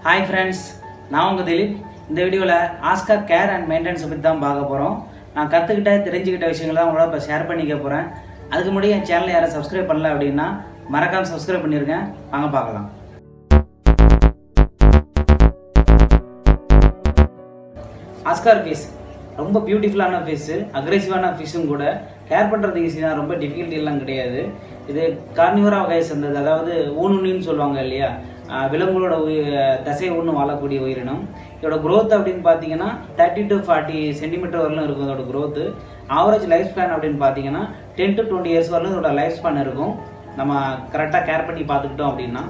hi friends நான் உங்கள் திலீப் இந்த வீடியோவில் ஆஸ்கார் கேர் அண்ட் மெயின்டெனன்ஸ் பற்றி தான் பார்க்க போகிறோம் நான் கற்றுக்கிட்ட தெரிஞ்சுக்கிட்ட விஷயங்களை தான் உங்களோட இப்போ ஷேர் பண்ணிக்க போகிறேன் அதுக்கு முன்னாடி என் சேனலை யாரும் சப்ஸ்கிரைப் பண்ணல அப்படின்னா மறக்காமல் சப்ஸ்கிரைப் பண்ணியிருக்கேன் வாங்க பார்க்கலாம் ஆஸ்கார் ஃபீஸ் ரொம்ப பியூட்டிஃபுல்லான ஃபிஷ்ஷு அக்ரெசிவான ஃபிஷ்ஷும் கூட கேர் பண்ணுறது ஈஸி தான் ரொம்ப difficulty எல்லாம் கிடையாது இது கார்னிவரா வகையை சேர்ந்தது அதாவது ஊனுண்ணின்னு சொல்லுவாங்க இல்லையா ஆஹ் விலங்குகளோட உயிர் தசை ஊன்னு வாழக்கூடிய உயிரினம் இதோட growth அப்படின்னு பார்த்தீங்கன்னா தேர்ட்டி டு ஃபார்ட்டி சென்டிமீட்டர் வரலும் இருக்கும் இதோட growth ஆவரேஜ் லைஃப் ஸ்பேன் அப்படின்னு பார்த்தீங்கன்னா டென் டு டுவெண்ட்டி இயர்ஸ் வரலும் இதோட லைஃப் ஸ்பேன் இருக்கும் நம்ம கரெக்டாக கேர் பண்ணி பார்த்துக்கிட்டோம் அப்படின்னா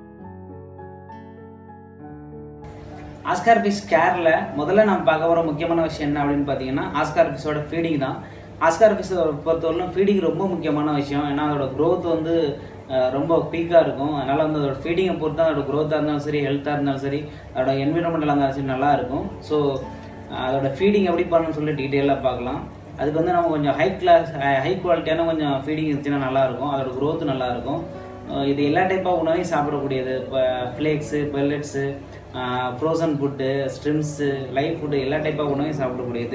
ஆஸ்கார் ஃபிஷ் கேரில் முதல்ல நம்ம பார்க்க போகிற முக்கியமான விஷயம் என்ன அப்படின்னு பார்த்தீங்கன்னா ஆஸ்கார் ஃபிஷ்ஷோட ஃபீடிங் தான் ஆஸ்கார் ஃபிஷ் பொறுத்தவரையிலும் ஃபீடிங் ரொம்ப முக்கியமான விஷயம் ஏன்னா அதோட growth வந்து அஹ், ரொம்ப பீக்காக இருக்கும் அதனால் வந்து அதோட ஃபீடிங்கை பொறுத்து தான் அதோட growth-ஆ இருந்தாலும் சரி ஹெல்த்தாக இருந்தாலும் சரி அதோட என்விரான்மெண்டலாக இருந்தாலும் சரி நல்லா இருக்கும் ஸோ அதோட ஃபீடிங் எப்படி பண்ணணும்னு சொல்லி டீட்டெயிலாக பார்க்கலாம் அதுக்கு வந்து நம்ம கொஞ்சம் ஹை கிளாஸ் ஹை குவாலிட்டியான கொஞ்சம் ஃபீடிங் இருந்துச்சுன்னா நல்லாயிருக்கும் அதோட growth நல்லா இருக்கும் அஹ் இது எல்லா டைப்பாக உணவையும் சாப்பிடக்கூடியது இப்போ flakes pellets frozen food shrimps live food எல்லா டைப்பாக உணவையும் சாப்பிடக்கூடியது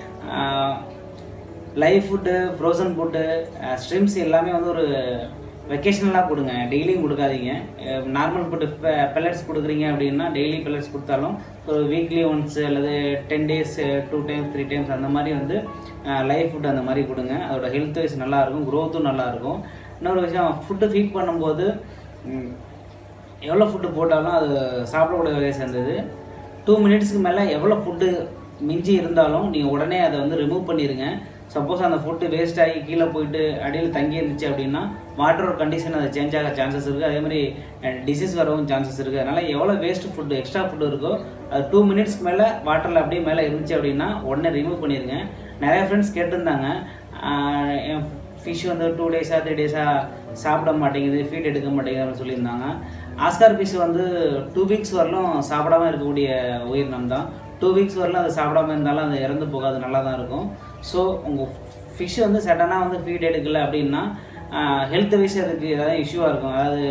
live food frozen food shrimps எல்லாமே வந்து ஒரு வெக்கேஷனலாக கொடுங்க டெய்லியும் கொடுக்காதீங்க நார்மல் ஃபுட்டு பெல்லட்ஸ் கொடுக்குறீங்க அப்படின்னா டெய்லி பெல்லட்ஸ் கொடுத்தாலும் ஒரு வீக்லி ஒன்ஸ் அல்லது ten days two times three times அந்த மாதிரி வந்து லைவ் ஃபுட் அந்த மாதிரி கொடுங்க அதோட ஹெல்த் வைஸ் நல்லாயிருக்கும் க்ரோத்தும் நல்லாயிருக்கும் இன்னொரு விஷயம் ஃபுட்டு ஃபீட் பண்ணும்போது ம், எவ்வளோ ஃபுட்டு போட்டாலும் அது சாப்பிடக்கூடிய வகையை சேர்ந்தது டூ மினிட்ஸ்க்கு மேலே எவ்வளோ ஃபுட்டு மிஞ்சி இருந்தாலும் நீங்கள் உடனே அதை வந்து ரிமூவ் பண்ணிடுங்க சப்போஸ் அந்த ஃபுட்டு வேஸ்ட் ஆகி கீழே போயிட்டு அடியில் தங்கி இருந்துச்சு அப்படின்னா வாட்டரோட கண்டிஷன் அது சேஞ்ச் ஆக சான்சஸ் இருக்குது அதே மாதிரி டிசீஸ் வரவும் சான்சஸ் இருக்குது அதனால் எவ்வளோ வேஸ்ட் ஃபுட்டு எக்ஸ்ட்ரா ஃபுட்டு இருக்கோ அது டூ மினிட்ஸ்க்கு மேலே வாட்டரில் அப்படியே மேலே இருந்துச்சு அப்படின்னா உடனே ரிமூவ் பண்ணிடுங்க நிறைய ஃப்ரெண்ட்ஸ் கேட்டிருந்தாங்க ஆஹ் என் ஃபிஷ் வந்து டூ டேஸாக த்ரீ டேஸாக சாப்பிட மாட்டேங்குது ஃபீட் எடுக்க மாட்டேங்குதுன்னு சொல்லியிருந்தாங்க ஆஸ்கார் ஃபிஷ் வந்து டூ வீக்ஸ் வரலும் சாப்பிடாம இருக்கக்கூடிய உயிரினம் தான் டூ வீக்ஸ் வரலும் அது சாப்பிடாம இருந்தாலும் அது இறந்து போகாது நல்லா தான் இருக்கும் ஸோ உங்கள் ஃபிஷ் வந்து சடனாக வந்து ஃபீட் எடுக்கல அப்படின்னா ஹெல்த் வைஸ் அதுக்கு ஏதாவது இஷ்யூவாக இருக்கும் அதாவது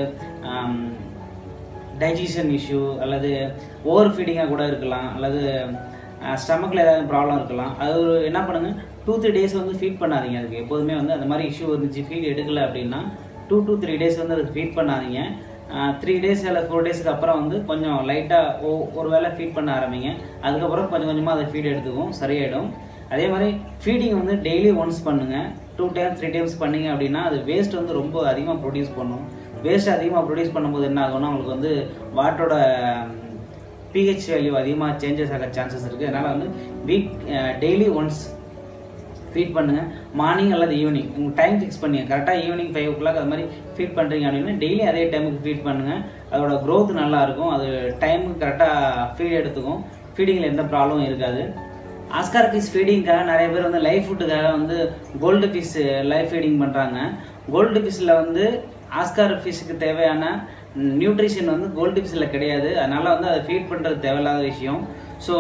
டைஜஷன் இஷ்யூ அல்லது ஓவர் ஃபீடிங்காக கூட இருக்கலாம் அல்லது ஸ்டமக்கில் ஏதாவது ப்ராப்ளம் இருக்கலாம் அது ஒரு என்ன பண்ணுங்கள் டூ த்ரீ டேஸ் வந்து ஃபீட் பண்ணாதீங்க அதுக்கு எப்போதுமே வந்து அந்த மாதிரி இஷ்யூ இருந்துச்சு ஃபீட் எடுக்கல அப்படின்னா டூ டூ த்ரீ டேஸ் வந்து அதுக்கு ஃபீட் பண்ணாதீங்க த்ரீ டேஸ் இல்லை ஃபோர் டேஸ்க்கு அப்புறம் வந்து கொஞ்சம் லைட்டாக ஒரு வேளை ஃபீட் பண்ண ஆரம்பிங்க அதுக்கப்புறம் கொஞ்சம் கொஞ்சமாக அதை ஃபீட் எடுத்துக்கும் சரியாயிடும் அதே மாதிரி ஃபீடிங் வந்து டெய்லி ஒன்ஸ் பண்ணுங்கள் டூ டைம்ஸ் த்ரீ டைம்ஸ் பண்ணீங்க அப்படின்னா அது வேஸ்ட் வந்து ரொம்ப அதிகமாக ப்ரொடியூஸ் பண்ணும் வேஸ்ட் அதிகமாக ப்ரொடியூஸ் பண்ணும்போது என்ன ஆகும்னா உங்களுக்கு வந்து வாட்டரோட பிஹெச் வேல்யூ அதிகமாக சேஞ்சஸ் ஆக சான்சஸ் இருக்குது அதனால் வந்து வீக் டெய்லி ஒன்ஸ் ஃபீட் பண்ணுங்கள் மார்னிங் அல்லது ஈவினிங் உங்கள் டைம் ஃபிக்ஸ் பண்ணுங்க கரெக்டாக ஈவினிங் ஃபைவ் ஓ கிளாக் அது மாதிரி ஃபீட் பண்ணுறீங்க அப்படின்னா டெய்லி அதே டைமுக்கு ஃபீட் பண்ணுங்கள் அதோட growth நல்லா இருக்கும் அது டைமுக்கு கரெக்டாக ஃபீட் எடுத்துக்கும் ஃபீடிங்கில் எந்த ப்ராப்ளமும் இருக்காது ஆஸ்கார் ஃபிஷ் ஃபீடிங்காக நிறைய பேர் வந்து லைஃப் ஃபுட்டுக்காக வந்து கோல்டு ஃபிஷ் லைஃப் ஃபீடிங் பண்ணுறாங்க கோல்டு ஃபிஷ்ஷில் வந்து ஆஸ்கார் ஃபிஷ்ஷுக்கு தேவையான நியூட்ரிஷன் வந்து கோல்டு ஃபிஷ்ஷில் கிடையாது அதனால் வந்து அதை ஃபீட் பண்ணுறது தேவையில்லாத விஷயம் ஸோ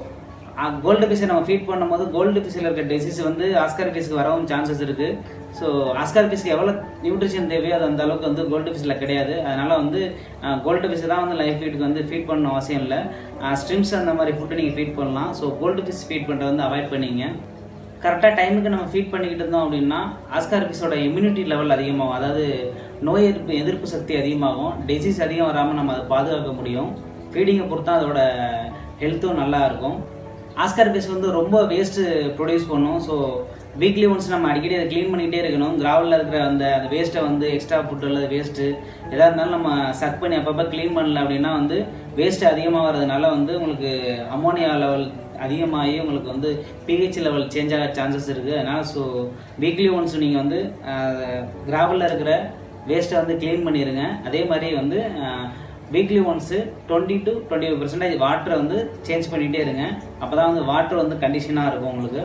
கோல்டு ஃபிஷ்ஷை நம்ம ஃபீட் பண்ணும்போது கோல்டு ஃபிஷ்ஷில் இருக்க டிசீஸ் வந்து ஆஸ்கார் ஃபிஷ்க்கு வரவும் சான்சஸ் இருக்குது ஸோ ஆஸ்கார் ஃபிஷ்க்கு எவ்வளோ நியூட்ரிஷன் தேவையோ அது அந்த அளவுக்கு வந்து கோல்டு ஃபிஷ்ஷில் கிடையாது அதனால் வந்து கோல்டு ஃபிஷ் தான் வந்து லைஃப் ஃபீட்டுக்கு வந்து ஃபீட் பண்ணணும் அவசியம் இல்லை ஸ்ட்ரிம்ஸ் அந்த மாதிரி ஃபுட்டு நீங்கள் ஃபீட் பண்ணலாம் ஸோ கோல்டு ஃபிஷ் ஃபீட் பண்ணுறது வந்து அவாய்ட் பண்ணிங்க கரெக்டாக டைமுக்கு நம்ம ஃபீட் பண்ணிக்கிட்டு இருந்தோம் அப்படின்னா ஆஸ்கார் ஃபிஷோட இம்யூனிட்டி லெவல் அதிகமாகும் அதாவது நோய் எதிர்ப்பு எதிர்ப்பு சக்தி அதிகமாகும் டிசீஸ் அதிகம் வராமல் நம்ம அதை பாதுகாக்க முடியும் ஃபீடிங்கை பொறுத்தா அதோட ஹெல்த்தும் நல்லா இருக்கும் ஆஸ்கார் ஃபிஷ் வந்து ரொம்ப வேஸ்ட்டு ப்ரொடியூஸ் பண்ணும் ஸோ வீக்லி ஒன்ஸ் நம்ம அடிக்கடி அதை க்ளீன் பண்ணிக்கிட்டே இருக்கணும் கிராவலில் இருக்கிற அந்த அந்த வேஸ்ட்டை வந்து எக்ஸ்ட்ரா ஃபுட் அல்லது வேஸ்ட்டு எதாக இருந்தாலும் நம்ம சக் பண்ணி அப்பப்போ க்ளீன் பண்ணல அப்படின்னா வந்து வேஸ்ட்டு அதிகமாக வர்றதுனால வந்து உங்களுக்கு அமோனியா லெவல் அதிகமாகி உங்களுக்கு வந்து பிஹெச் லெவல் சேஞ்ச் ஆக சான்சஸ் இருக்குது அதனால் ஸோ வீக்லி ஒன்ஸ் நீங்கள் வந்து கிராவலில் இருக்கிற வேஸ்ட்டை வந்து க்ளீன் பண்ணிடுங்க அதே மாதிரி வந்து weekly once twenty to twenty five percentage வாட்டரை வந்து சேஞ்ச் பண்ணிகிட்டே இருங்க அப்போ தான் வந்து வாட்டர் வந்து கண்டிஷனாக இருக்கும் உங்களுக்கு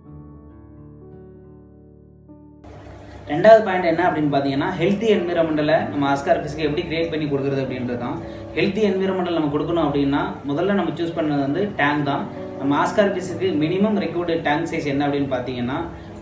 ரெண்டாவது பாயிண்ட் என்ன அப்படின்னு பார்த்தீங்கன்னா ஹெல்த்தி என்விரான்மெண்டலை நம்ம ஆஸ்கார் ஃபிஷ்க்கு எப்படி கிரியேட் பண்ணி கொடுக்குறது அப்படின்றது தான் ஹெல்த்தி என்விரான்மெண்டல் நம்ம கொடுக்கணும் அப்படின்னா முதல்ல நம்ம சூஸ் பண்ணது வந்து டேங்க் தான் நம்ம ஆஸ்கார் ஃபிஷ்க்கு மினிமம் ரெக்யூர்டு டேங்க் சைஸ் என்ன அப்படின்னு பார்த்தீங்கன்னா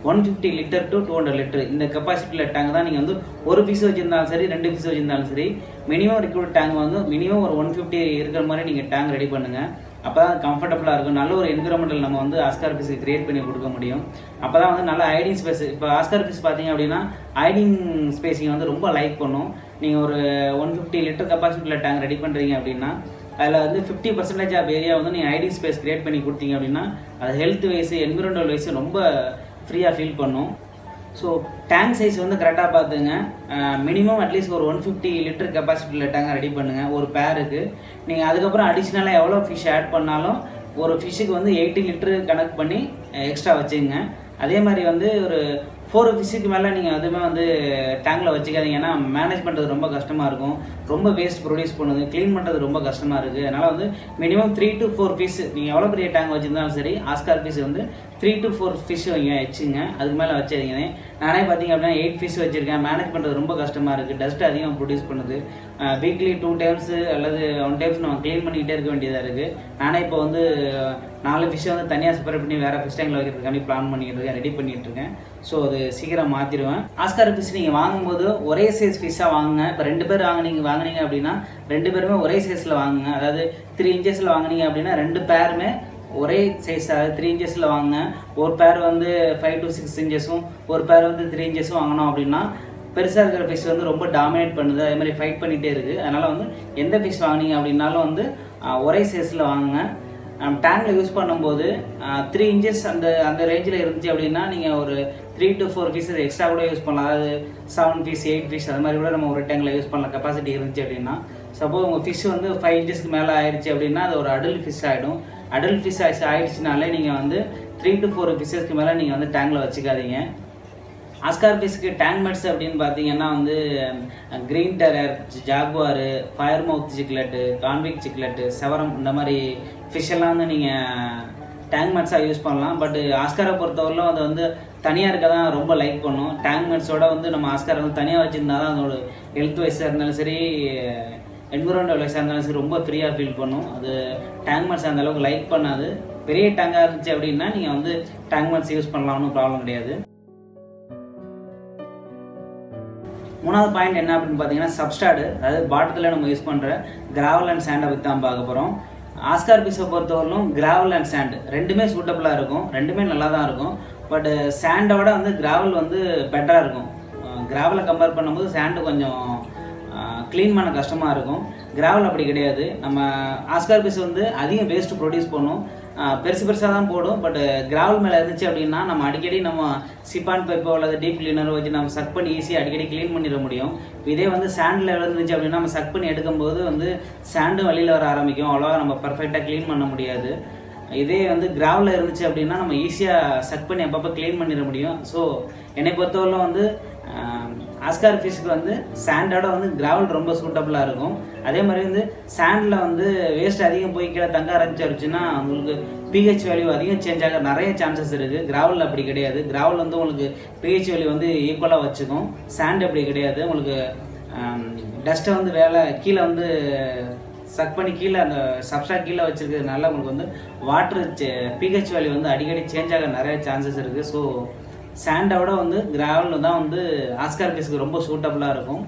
one fifty litre to two hundred litre இந்த கெப்பாசிட்டியில் டேங்க் தான் நீங்கள் வந்து ஒரு பீஸ் வச்சிருந்தாலும் சரி ரெண்டு பீஸ் வச்சிருந்தாலும் சரி மினிமம் ரிக்ரூட் டேங்க் வந்து மினிமம் ஒரு ஒன் ஃபிஃப்டி இருக்கிற மாதிரி நீங்கள் டேங்க் ரெடி பண்ணுங்கள் அப்போ தான் கம்ஃபர்டபுளாக இருக்கும் நல்ல ஒரு என்விரான்மெண்டல் நம்ம வந்து ஆஸ்கார் பீஸுக்கு கிரியேட் பண்ணி கொடுக்க முடியும் அப்போ தான் வந்து நல்ல ஐடிங் ஸ்பேஸ் இப்போ ஆஸ்கார் பீஸ் பார்த்தீங்க அப்படின்னா ஐடிங் ஸ்பேஸிங் வந்து ரொம்ப லைக் பண்ணும் நீங்கள் ஒரு ஒன் ஃபிஃப்டி லிட்டர் கெப்பாசிட்டியில் டேங்க் ரெடி பண்ணுறீங்க அப்படின்னா அதில் வந்து ஃபிஃப்டி பர்சன்டேஜ் ஆஃப் ஏரியா வந்து நீங்கள் ஐடிங் ஸ்பேஸ் கிரியேட் பண்ணி கொடுத்தீங்க அப்படின்னா அது ஹெல்த் வைஸ் என்விரான்மெண்டல் வைஸ் ரொம்ப ஃப்ரீயாக ஃபீல் பண்ணும் ஸோ டேங்க் சைஸ் வந்து கரெக்டாக பார்த்துங்க மினிமம் அட்லீஸ்ட் ஒரு ஒன் ஃபிஃப்டி லிட்டர் கெப்பாசிட்டியில் டேங்கை ரெடி பண்ணுங்கள் ஒரு பேருக்கு நீங்கள் அதுக்கப்புறம் அடிஷ்னலாக எவ்வளோ ஃபிஷ் ஆட் பண்ணாலும் ஒரு ஃபிஷ்ஷுக்கு வந்து எயிட்டி லிட்டரு கணக்கு பண்ணி எக்ஸ்ட்ரா வச்சுங்க அதே மாதிரி வந்து ஒரு ஃபோர் ஃபிஷ்ஷுக்கு மேலே நீங்கள் எதுவுமே வந்து டேங்கில் வச்சுக்காதீங்க ஏன்னா மேனேஜ் பண்ணுறது ரொம்ப கஷ்டமாக இருக்கும் ரொம்ப வேஸ்ட் ப்ரொடியூஸ் பண்ணுது க்ளீன் பண்ணுறது ரொம்ப கஷ்டமாக இருக்குது அதனால் வந்து minimum three to four fish நீங்கள் எவ்வளோ பெரிய டேங்க் வச்சுருந்தாலும் சரி ஆஸ்கார் ஃபிஷ் வந்து த்ரீ டு ஃபோர் ஃபிஷ் வைங்க வச்சுங்க அதுக்கு மேலே வச்சாதீங்க நானே பார்த்தீங்க அப்படின்னா எயிட் ஃபிஷ் வச்சுருக்கேன் மேனேஜ் பண்ணுறது ரொம்ப கஷ்டமாக இருக்குது டஸ்ட் அதிகமாக ப்ரொடியூஸ் பண்ணுது வீக்லி டூ டைம்ஸ் அல்லது ஒன் டைம்ஸ் நம்ம க்ளீன் பண்ணிக்கிட்டே இருக்க வேண்டியதாக இருக்குது நானே இப்போ வந்து நாலு ஃபிஷ்ஷை வந்து தனியாக செப்பரேட் பண்ணி வேறு ஃபிஷ் டேங்கில் வைக்கிறதுக்காண்டி பிளான் பண்ணிட்டு இருக்கேன் ரெடி பண்ணிட்டு இருக்கேன் ஸோ அது சீக்கிரம் மாற்றிடுவேன் ஆஸ்கார் ஃபிஷ் நீங்கள் வாங்கும்போது ஒரே சைஸ் ஃபிஷ்ஷாக வாங்குங்க இப்போ ரெண்டு பேர் வாங்குனீங்க வாங்குனீங்க அப்படின்னா ரெண்டு பேருமே ஒரே சைஸில் வாங்குங்க அதாவது த்ரீ இன்ச்சஸில் வாங்குனீங்க அப்படின்னா ரெண்டு பேருமே ஒரே சைஸ் அதாவது த்ரீ இன்ச்சஸில் வாங்க ஒரு பேர் வந்து ஃபைவ் டு சிக்ஸ் இன்ச்சஸும் ஒரு பேர் வந்து த்ரீ இன்ச்சஸும் வாங்கினோம் அப்படின்னா பெருசாக இருக்கிற ஃபிஷ் வந்து ரொம்ப டாமினேட் பண்ணுது அதே மாதிரி ஃபைட் பண்ணிகிட்டே இருக்குது அதனால் வந்து எந்த ஃபிஷ் வாங்கினீங்க அப்படின்னாலும் வந்து ஒரே சைஸில் வாங்குங்க டேங்கில் யூஸ் பண்ணும்போது த்ரீ இன்ச்சஸ் அந்த அந்த ரேஞ்சில் இருந்துச்சு அப்படின்னா நீங்கள் ஒரு three to four pieces extra கூட யூஸ் பண்ணலாம் அதாவது செவன் பீஸ் எயிட் பீஸ் அது மாதிரி கூட நம்ம ஒரு டேங்கில் யூஸ் பண்ணலாம் கெப்பாசிட்டி இருந்துச்சு அப்படின்னா சப்போஸ் உங்கள் ஃபிஷ் வந்து ஃபைவ் இன்ச்சஸ்க்கு மேலே ஆயிடுச்சு அப்படின்னா அது ஒரு அடல்ட் ஃபிஷ் ஆகிடும் அடல்ட் ஃபிஷ் ஆயிடுச்சு ஆயிடுச்சுனாலே நீங்கள் வந்து த்ரீ டு ஃபோர் ஃபிஷ்ஷஸ்க்கு மேலே நீங்கள் வந்து டேங்கில் வச்சுக்காதீங்க ஆஸ்கார் ஃபிஷ்க்கு டேங்க் மெட்ஸ் அப்படின்னு பார்த்தீங்கன்னா வந்து green terror jaguar fire mouth cichlid convict cichlid severum இந்த மாதிரி ஃபிஷ் எல்லாம் வந்து நீங்கள் டேங்க் மெட்ஸாக யூஸ் பண்ணலாம் பட் ஆஸ்காரை பொறுத்தவரையிலும் அது வந்து தனியாக இருக்க தான் ரொம்ப லைக் பண்ணும் டேங்க் மெட்ஸோட வந்து நம்ம ஆஸ்காரை வந்து தனியாக வச்சுருந்தா தான் அதோட ஹெல்த் வைஸாக இருந்தாலும் சரி என்விரான்மெண்டல் வைஸாக இருந்தாலும் சரி ரொம்ப ஃப்ரீயாக ஃபீல் பண்ணும் அது டேங்க் மெட்ஸ் அந்த அளவுக்கு லைக் பண்ணாது பெரிய டேங்காக இருந்துச்சு அப்படின்னா நீங்கள் வந்து டேங்க் மெட்ஸ் யூஸ் பண்ணலாம் ஒன்றும் ப்ராப்ளம் கிடையாது மூணாவது பாயிண்ட் என்ன அப்படின்னு பார்த்தீங்கன்னா சப்ஸ்டாடு அதாவது பாட்டத்தில் நம்ம யூஸ் பண்ணுற கிராவல் அண்ட் சாண்டை பற்றி தான் பார்க்க போகிறோம் ஆஸ்கார் பீஸை பொறுத்தவரையிலும் கிராவல் அண்ட் சாண்ட் ரெண்டுமே சூட்டபுளாக இருக்கும் ரெண்டுமே நல்லா தான் இருக்கும் பட் சாண்டோட வந்து கிராவல் வந்து பெட்டராக இருக்கும் கிராவலை கம்பேர் பண்ணும்போது சாண்டு கொஞ்சம் க்ளீன் பண்ண கஷ்டமாக இருக்கும் கிராவல் அப்படி கிடையாது நம்ம ஆஸ்கார் பீஸ் வந்து அதிகம் வேஸ்ட் ப்ரொடியூஸ் பண்ணும் பெருசு பெருசாக தான் போடும் பட் கிராவல் மேலே இருந்துச்சு அப்படின்னா நம்ம அடிக்கடி நம்ம சிப்பான் பைப்போ அல்லது டீப் கிளீனரோ வச்சு நம்ம சக் பண்ணி ஈஸியாக அடிக்கடி க்ளீன் பண்ணிட முடியும் இதே வந்து சாண்டில் இருந்துச்சு அப்படின்னா நம்ம சக் பண்ணி எடுக்கும்போது வந்து சாண்டும் வெளியில் வர ஆரம்பிக்கும் அவ்வளோவா நம்ம பர்ஃபெக்டாக க்ளீன் பண்ண முடியாது இதே வந்து கிராவலில் இருந்துச்சு அப்படின்னா நம்ம ஈஸியாக சக் பண்ணி அப்பப்போ க்ளீன் பண்ணிட முடியும் ஸோ என்னை பொறுத்தவரையிலும் வந்து ஆஸ்கார் ஃபிஷ்க்கு வந்து சாண்டோட வந்து கிராவல் ரொம்ப சூட்டபுளாக இருக்கும் அதே மாதிரி வந்து சாண்டில் வந்து வேஸ்ட் அதிகம் போய் கீழே தங்க ஆரம்பிச்சிருச்சுன்னா உங்களுக்கு பிஹெச் வேல்யூ அதிகம் சேஞ்ச் ஆக நிறைய சான்சஸ் இருக்குது கிராவல் அப்படி கிடையாது கிராவல் வந்து உங்களுக்கு பிஹெச் வேல்யூ வந்து ஈக்குவலாக வச்சுக்கும் சாண்ட் அப்படி கிடையாது உங்களுக்கு டஸ்ட்டை வந்து வேலை கீழே வந்து சக் பண்ணி கீழே அந்த சப்ஸ்டாக் கீழே வச்சிருக்கிறதுனால உங்களுக்கு வந்து வாட்டர் பிஹெச் வேல்யூ வந்து அடிக்கடி சேஞ்ச் ஆக நிறைய சான்சஸ் இருக்குது ஸோ சாண்டோட வந்து கிராவல் தான் வந்து ஆஸ்கார் பீஸ்க்கு ரொம்ப சூட்டபுளாக இருக்கும்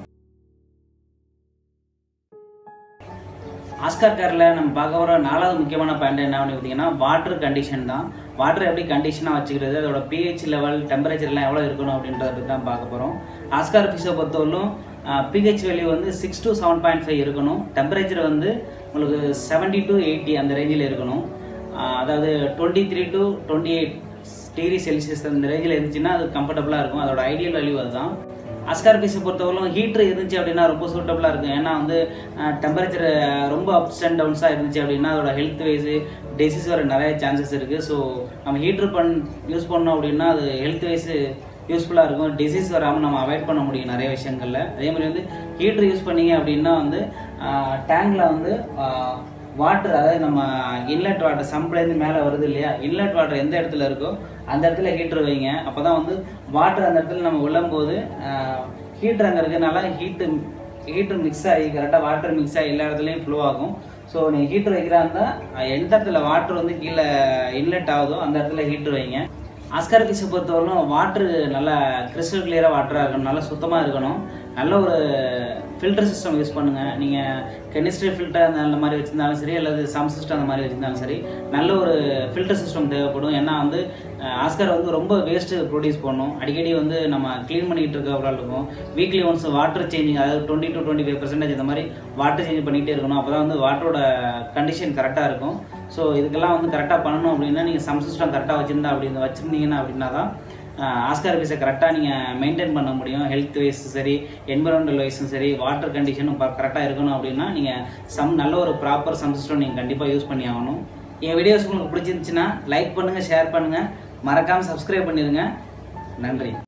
ஆஸ்கார் காரில் நம்ம பார்க்க வர நாலாவது முக்கியமான பாயிண்ட் என்ன அப்படின்னு பார்த்தீங்கன்னா வாட்டர் கண்டிஷன் தான் வாட்டர் எப்படி கண்டிஷனாக வச்சுக்கிறது அதோட பிஹெச் லெவல் டெம்பரேச்சர்லாம் எவ்வளோ இருக்கணும் அப்படின்றத பற்றி தான் பார்க்க போகிறோம் ஆஸ்கார் ஃபிஷ்ஷை பொறுத்தவரையிலும் பிஹெச் வேல்யூ வந்து six to seven point five இருக்கணும் டெம்பரேச்சர் வந்து உங்களுக்கு செவன்ட்டி டு எயிட்டி அந்த ரேஞ்சில் இருக்கணும் அதாவது twenty three to twenty eight degree Celsius அந்த ரேஞ்சில் இருந்துச்சுன்னா அது கம்ஃபர்டபுளாக இருக்கும் அதோட ஐடியல் வேல்யூ அதுதான் அஸ்கார் பீஸை பொறுத்தவரைக்கும் ஹீட்ரு இருந்துச்சு அப்படின்னா ரொம்ப சூட்டபுளாக இருக்கும் ஏன்னா வந்து டெம்பரேச்சர் ரொம்ப அப்ஸ் அண்ட் டவுன்ஸாக இருந்துச்சு அப்படின்னா அதோட ஹெல்த் வைஸு டிசீஸ் வர நிறைய சான்சஸ் இருக்குது ஸோ நம்ம ஹீட்ரு பண் யூஸ் பண்ணோம் அப்படின்னா அது ஹெல்த் வைஸு யூஸ்ஃபுல்லாக இருக்கும் டிசீஸ் வராமல் நம்ம அவாய்ட் பண்ண முடியும் நிறைய விஷயங்களில் அதே மாதிரி வந்து ஹீட்ரு யூஸ் பண்ணீங்க அப்படின்னா வந்து டேங்கில் வந்து வாட்டர் அதாவது நம்ம இன்லெட் வாட்டர் சம்ப்லேருந்து மேலே வருது இல்லையா இன்லெட் வாட்டர் எந்த இடத்துல இருக்கோ அந்த இடத்துல ஹீட்ரு வைங்க அப்போ தான் வந்து வாட்டர் அந்த இடத்துல நம்ம விழும்போது ஹீட்ரு அங்கே இருக்கிறதுனால ஹீட்டு ஹீட்ரு மிக்ஸ் ஆகி கரெக்டாக வாட்டர் மிக்ஸ் ஆகி எல்லா இடத்துலையும் ஃப்ளோ ஆகும் ஸோ நீங்கள் ஹீட்ரு வைக்கிறா இருந்தால் எந்த இடத்துல வாட்டர் வந்து கீழே இன்லெட் ஆகுதோ அந்த இடத்துல ஹீட்ரு வைங்க ஆஸ்கார் ஃபிஷை பொறுத்தவரைக்கும் வாட்ரு நல்லா கிறிஸ்டல் கிளியராக வாட்டராக இருக்கணும் நல்லா சுத்தமாக இருக்கணும் நல்ல ஒரு ஃபில்டர் சிஸ்டம் யூஸ் பண்ணுங்கள் நீங்கள் கெமிஸ்ட்ரி ஃபில்டர் அந்த அந்த மாதிரி வச்சுருந்தாலும் சரி அல்லது சம் சிஸ்டம் அந்த மாதிரி வச்சுருந்தாலும் சரி நல்ல ஒரு ஃபில்டர் சிஸ்டம் தேவைப்படும் ஏன்னா வந்து அஹ், ஆஸ்கார் வந்து ரொம்ப வேஸ்ட்டு ப்ரொடியூஸ் பண்ணும் அடிக்கடி வந்து நம்ம க்ளீன் பண்ணிக்கிட்டு இருக்க இருக்கும் வீக்லி ஒன்ஸ் வாட்டர் சேஞ்சிங் அதாவது twenty to twenty five percentage இந்த மாதிரி வாட்டர் சேஞ்ச் பண்ணிகிட்டே இருக்கணும் அப்போ தான் வந்து வாட்டரோட கண்டிஷன் கரெக்டாக இருக்கும் ஸோ இதுக்கெல்லாம் வந்து கரெக்டாக பண்ணணும் அப்படின்னா நீங்கள் சம் சிஸ்டம் கரெக்டாக வச்சுருந்தா அப்படி வச்சுருந்தீங்கன்னா அப்படின்னா தான் ஆஸ்கார் பீஸை கரெக்டாக நீங்கள் மெயின்டைன் பண்ண முடியும் ஹெல்த் வைஸ் சரி என்விரான்மெண்டல் வைஸும் சரி வாட்டர் கண்டிஷனும் கரெக்டாக இருக்கணும் அப்படின்னா நீங்கள் சம் நல்ல ஒரு ப்ராப்பர் சம் சிஸ்டம் நீங்கள் கண்டிப்பாக யூஸ் பண்ணி ஆகணும் என் வீடியோஸ் உங்களுக்கு பிடிச்சிருந்துச்சுன்னா லைக் பண்ணுங்கள் ஷேர் பண்ணுங்கள் மறக்காமல் சப்ஸ்கிரைப் பண்ணிடுங்க நன்றி